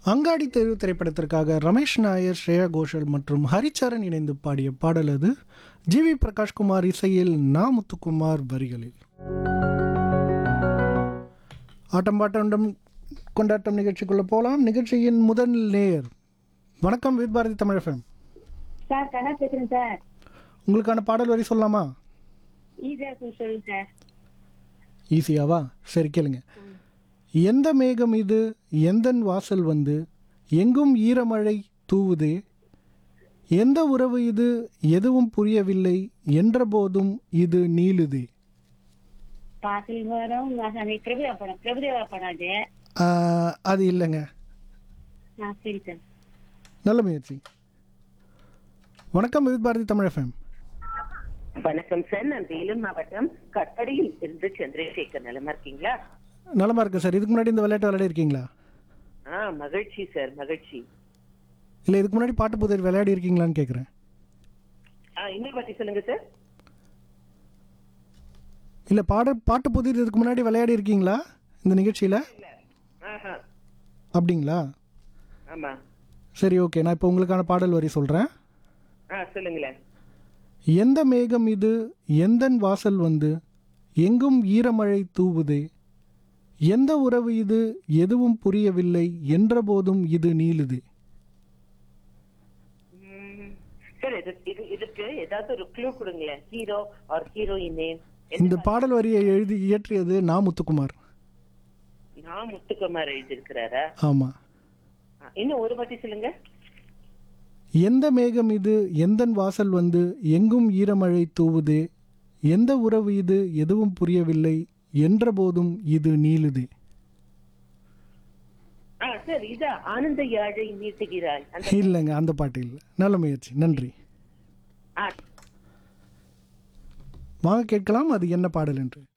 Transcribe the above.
அங்காடி தெரு திரைப்படத்திற்காக ரமேஷ் நாயர் ஸ்ரேயா கோஷல் மற்றும் ஹரிச்சரன் இணைந்து பாடிய பாடல் அது ஜி வி பிரகாஷ்குமார் இசையில் நா முத்துக்குமார் வரிகளில் ஆட்டம் பாட்டம் கொண்டாட்டம் நிகழ்ச்சிக்குள்ள போகலாம் நிகழ்ச்சியின் முதல் நேயர் வணக்கம் with Bharathi Tamil FM. Sir Kanna பேசுறேன் சார் உங்களுக்கான பாடல் வரி சொல்லலாமா ஈஸியா இருக்கும் சொல்லுங்க சார் ஈஸியாவா சரி கேளுங்க எந்த மேகம் இது எந்தன் வாசல் வந்து எங்கும் ஈரமழை தூவுதே எந்த உறவு இது எதுவும் புரியவில்லை என்ற போதும் இது நீளுதே பாசில் வரும் வாசனை பிரபுதேவா படம் பிரபுதேவா படம் அது ஆஹ், அது இல்லைங்க ஆ சரி சார் நல்ல முயற்சி வணக்கம் வித் பாரதி தமிழ் எஃப்எம் வணக்கம் சார் நான் வேலூர் மாவட்டம் கட்டடியில் இருந்து சந்திரசேகர் நலமா இருக்கீங்களா நலமா இருக்கு சார் இதுக்கு முன்னாடி இந்த விளையாட்டு விளையாடி இருக்கீங்களா ஆ மகிழ்ச்சி சார் மகிழ்ச்சி இல்லை இதுக்கு முன்னாடி பாட்டு புதிர் விளையாடி இருக்கீங்களான்னு கேட்குறேன் ஆ இன்னொரு வாட்டி சொல்லுங்க சார் இல்லை பாட பாட்டு புதிர் இதுக்கு முன்னாடி விளையாடி இருக்கீங்களா இந்த நிகழ்ச்சியில் ஆஹா அப்படிங்களா ஆமா சரி ஓகே நான் இப்போ உங்களுக்கான பாடல் வரி சொல்கிறேன் ஆ சொல்லுங்களேன் எந்த மேகம் இது எந்தன் வாசல் வந்து எங்கும் ஈரமழை தூவுதே எந்த உறவு இது எதுவும் புரியவில்லை என்ற போதும் இது நீளுதே ம், சார் இது இது இதுக்கு ஏதாவது ஒரு க்ளூ கொடுங்களேன் ஹீரோ ஆர் ஹீரோயின் நேம் இந்த பாடல் வரியை எழுதி இயற்றியது நா முத்துக்குமார் நான் முத்துக்குமார் எழுதியிருக்கிறாரா ஆமாம் ஆ, இன்னும் ஒரு வாட்டி சொல்லுங்க எந்த மேகம் இது எந்தன் வாசல் வந்து எங்கும் ஈரமழை தூவுதே எந்த உறவு இது எதுவும் புரியவில்லை என்ற போதும் இது நீளுதே ஆ சார் இதா ஆனந்த யாழை நீட்டுகிறாய் அந்த இல்லைங்க அந்த பாட்டு இல்லை நல்ல முயற்சி நன்றி ஆ வாங்க கேட்கலாம் அது என்ன பாடல் என்று